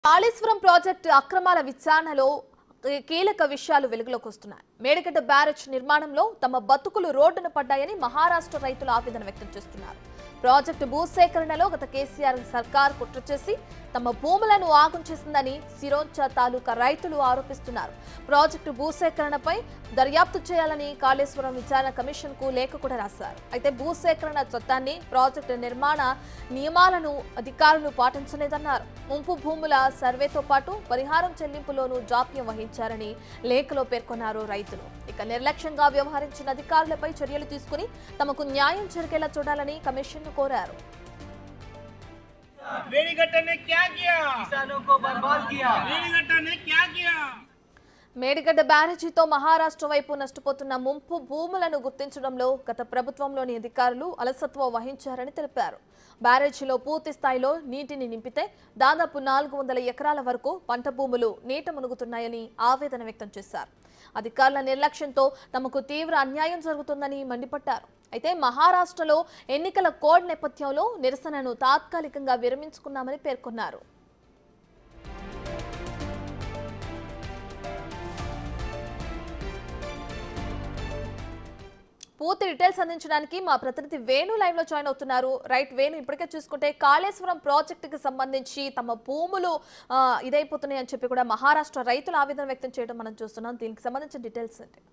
Kaleshwaram project అక్రమాల విచారణలో కీలక విషయాలు వెలుగులోకి వస్తున్నాయి మేడిగడ్డ బ్యారేజ్ నిర్మాణంలో తమ బతుకులు రోడ్డున పడ్డాయని మహారాష్ట్ర రైతులు ఆవేదన వ్యక్తం చేస్తున్నారు ప్రాజెక్టు భూసేకరణలో గత కేసీఆర్ సర్కార్ కుట్ర చేసి తమ భూములను ఆగం చేసిందని సిరోంచ తాలూకా రైతులు ఆరోపిస్తున్నారు ప్రాజెక్టు భూసేకరణపై దర్యాప్తు చేయాలని కాళేశ్వరం విచారణ కమిషన్ కు లేఖ కూడా రాశారు అయితే భూసేకరణ చట్టాన్ని ప్రాజెక్టు నిర్మాణ నియమాలను అధికారులు పాటించలేదన్నారు ముంపు భూముల సర్వేతో పాటు పరిహారం చెల్లింపులోనూ జాప్యం వహించారని లేఖలో పేర్కొన్నారు రైతులు ఇక నిర్లక్ష్యంగా వ్యవహరించిన అధికారులపై చర్యలు తీసుకుని తమకు న్యాయం జరిగేలా చూడాలని కమిషన్ కోరారు मेरीगट्टा ने क्या किया किसानों को बर्बाद किया मेरीगट्टा ने क्या किया మేడిగడ్డ బ్యారేజీతో మహారాష్ట్ర వైపు నష్టపోతున్న ముంపు భూములను గుర్తించడంలో గత ప్రభుత్వంలోని అధికారులు అలసత్వం వహించారని తెలిపారు బ్యారేజీలో పూర్తి స్థాయిలో నీటిని నింపితే దాదాపు నాలుగు వందల ఎకరాల వరకు పంట భూములు నీట మునుగుతున్నాయని ఆవేదన వ్యక్తం చేశారు అధికారుల నిర్లక్ష్యంతో తమకు తీవ్ర అన్యాయం జరుగుతుందని మండిపడ్డారు అయితే మహారాష్ట్రలో ఎన్నికల కోడ్ నేపథ్యంలో నిరసనను తాత్కాలికంగా విరమించుకున్నామని పేర్కొన్నారు పూర్తి డీటెయిల్స్ అందించడానికి మా ప్రతినిధి వేణు లైవ్ లో జాయిన్ అవుతున్నారు రైట్ వేణు ఇప్పటికే చూసుకుంటే కాళేశ్వరం ప్రాజెక్ట్ కి సంబంధించి తమ భూములు ఆ, ఇదైపోతున్నాయి అని చెప్పి కూడా మహారాష్ట్ర రైతులు ఆవేదన వ్యక్తం చేయడం మనం చూస్తున్నాం దీనికి సంబంధించిన డీటెయిల్స్ ఏంటి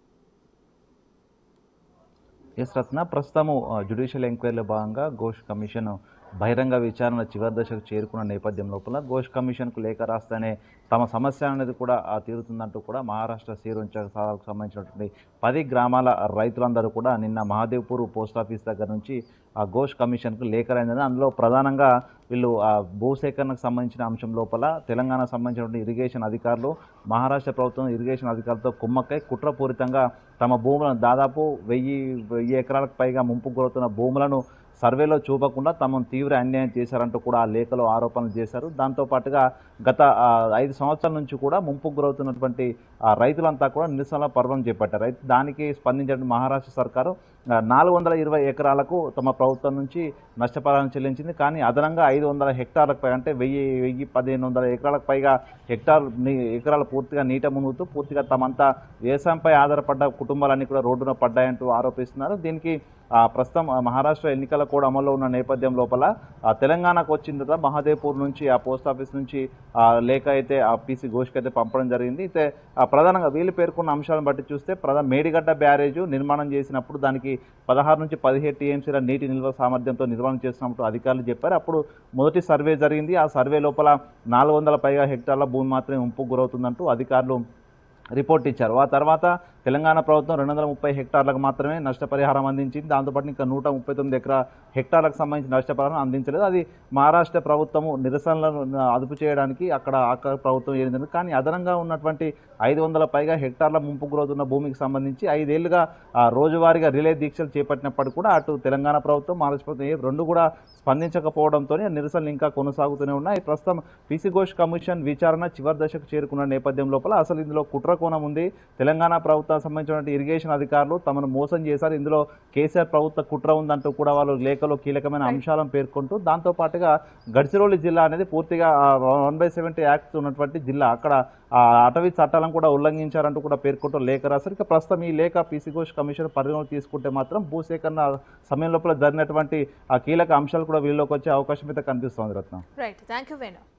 ఎస్ రత్న ప్రస్తుతము జ్యుడిషియల్ ఎంక్వైరీలో భాగంగా ఘోష్ కమిషన్ బహిరంగ విచారణ చివరి దశకు చేరుకున్న నేపథ్యం లోపల ఘోష్ కమిషన్కు లేఖ రాస్తేనే తమ సమస్య అనేది కూడా ఆ, తీరుతుందంటూ కూడా మహారాష్ట్ర సీరుంచ సాలకు సంబంధించినటువంటి పది గ్రామాల రైతులందరూ కూడా నిన్న మహాదేవ్పూర్ పోస్ట్ ఆఫీస్ దగ్గర నుంచి ఆ ఘోష్ కమిషన్కు లేఖ రాయిందని అందులో ప్రధానంగా వీళ్ళు ఆ భూసేకరణకు సంబంధించిన అంశం లోపల తెలంగాణకు సంబంధించినటువంటి ఇరిగేషన్ అధికారులు మహారాష్ట్ర ప్రభుత్వం ఇరిగేషన్ అధికారులతో కుమ్మక్కై కుట్రపూరితంగా తమ భూములను దాదాపు వెయ్యి వెయ్యి ఎకరాలకు పైగా ముంపు గురవుతున్న భూములను సర్వేలో చూపకుండా తమను తీవ్ర అన్యాయం చేశారంటూ కూడా ఆ లేఖలో ఆరోపణలు చేశారు దాంతోపాటుగా గత ఆ, ఐదు సంవత్సరాల నుంచి కూడా ముంపుకు గురవుతున్నటువంటి ఆ రైతులంతా కూడా నిరసన పర్వం చేపట్టారు అయితే దానికి స్పందించిన మహారాష్ట్ర సర్కారు ఆ, నాలుగు వందల ఇరవై ఎకరాలకు తమ ప్రభుత్వం నుంచి నష్టపరిహారం చెల్లించింది కానీ అదనంగా ఐదు వందల హెక్టార్లకు పైగా అంటే వెయ్యి వెయ్యి పదిహేను వందల ఎకరాలకు పైగా హెక్టార్ నీ- ఎకరాలు పూర్తిగా నీట మునుగుతూ పూర్తిగా తమంతా వ్యవసాయంపై ఆధారపడ్డ కుటుంబాలన్నీ కూడా రోడ్డున పడ్డాయంటూ ఆరోపిస్తున్నారు దీనికి ఆ, ప్రస్తుతం ఆ, మహారాష్ట్ర ఎన్నికల కూడా అమల్లో ఉన్న నేపథ్యం లోపల ఆ, తెలంగాణకు వచ్చిన తర్వాత మహాదేవ్పూర్ నుంచి ఆ పోస్ట్ ఆఫీస్ నుంచి ఆ లేఖ అయితే ఆ పీసీ ఘోష్కి అయితే పంపడం జరిగింది అయితే ఆ, ప్రధానంగా వీళ్ళు పేర్కొన్న అంశాలను బట్టి చూస్తే ప్రధాన మేడిగడ్డ బ్యారేజ్ నిర్మాణం చేసినప్పుడు దానికి పదహారు నుంచి పదిహేడు టీఎంసీల నీటి నిల్వ సామర్థ్యంతో నిర్మాణం చేసినప్పుడు అధికారులు చెప్పారు అప్పుడు మొదటి సర్వే జరిగింది ఆ సర్వే లోపల నాలుగు వందల పైగా హెక్టార్ల భూమి మాత్రమే ముంపుకు గురవుతుందంటూ అధికారులు రిపోర్ట్ ఇచ్చారు ఆ తర్వాత తెలంగాణ ప్రభుత్వం రెండు వందల ముప్పై హెక్టార్లకు మాత్రమే నష్టపరిహారం అందించింది దాంతోపాటు ఇంకా నూట ముప్పై తొమ్మిది ఎకరా హెక్టార్లకు సంబంధించిన నష్టపరిహారం అందించలేదు అది మహారాష్ట్ర ప్రభుత్వము నిరసనలను అదుపు చేయడానికి అక్కడ ఆక ప్రభుత్వం ఏరింది కానీ అదనంగా ఉన్నటువంటి ఐదు వందల పైగా హెక్టార్ల ముంపు గురవుతున్న భూమికి సంబంధించి ఐదేళ్లుగా ఆ, రోజువారీగా రిలే దీక్షలు చేపట్టినప్పటికీ కూడా అటు తెలంగాణ ప్రభుత్వం మహారాష్ట్ర ప్రభుత్వం ఏ రెండు కూడా స్పందించకపోవడంతో నిరసనలు ఇంకా కొనసాగుతూనే ఉన్నాయి ప్రస్తుతం పీసీ ఘోష్ కమిషన్ విచారణ చివరి దశకు చేరుకున్న నేపథ్యం లోపల అసలు ఇందులో కుట్ర కోణం ఉంది తెలంగాణ ప్రభుత్వానికి సంబంధించినటువంటి ఇరిగేషన్ అధికారులు తమను మోసం చేశారు ఇందులో కేసీఆర్ ప్రభుత్వ కుట్ర ఉందంటూ కూడా వాళ్ళు లేఖలో కీలకమైన అంశాలను పేర్కొంటూ దాంతో పాటుగా గడ్చిరోలి జిల్లా అనేది పూర్తిగా వన్ బై సెవెంటీ యాక్ట్ ఉన్నటువంటి జిల్లా అక్కడ ఆ అటవీ చట్టాలను కూడా ఉల్లంఘించారంటూ కూడా పేర్కొంటూ లేఖ రాశారు ఇక ప్రస్తుతం ఈ లేఖ పీసీ ఘోష్ కమిషన్ పరిగణలోకి తీసుకుంటే మాత్రం భూసేకరణ సమయం లోపల జరిగినటువంటి ఆ కీలక అంశాలు కూడా వీళ్ళలోకి వచ్చే అవకాశం అయితే కనిపిస్తోంది Ratnam right thank you Venu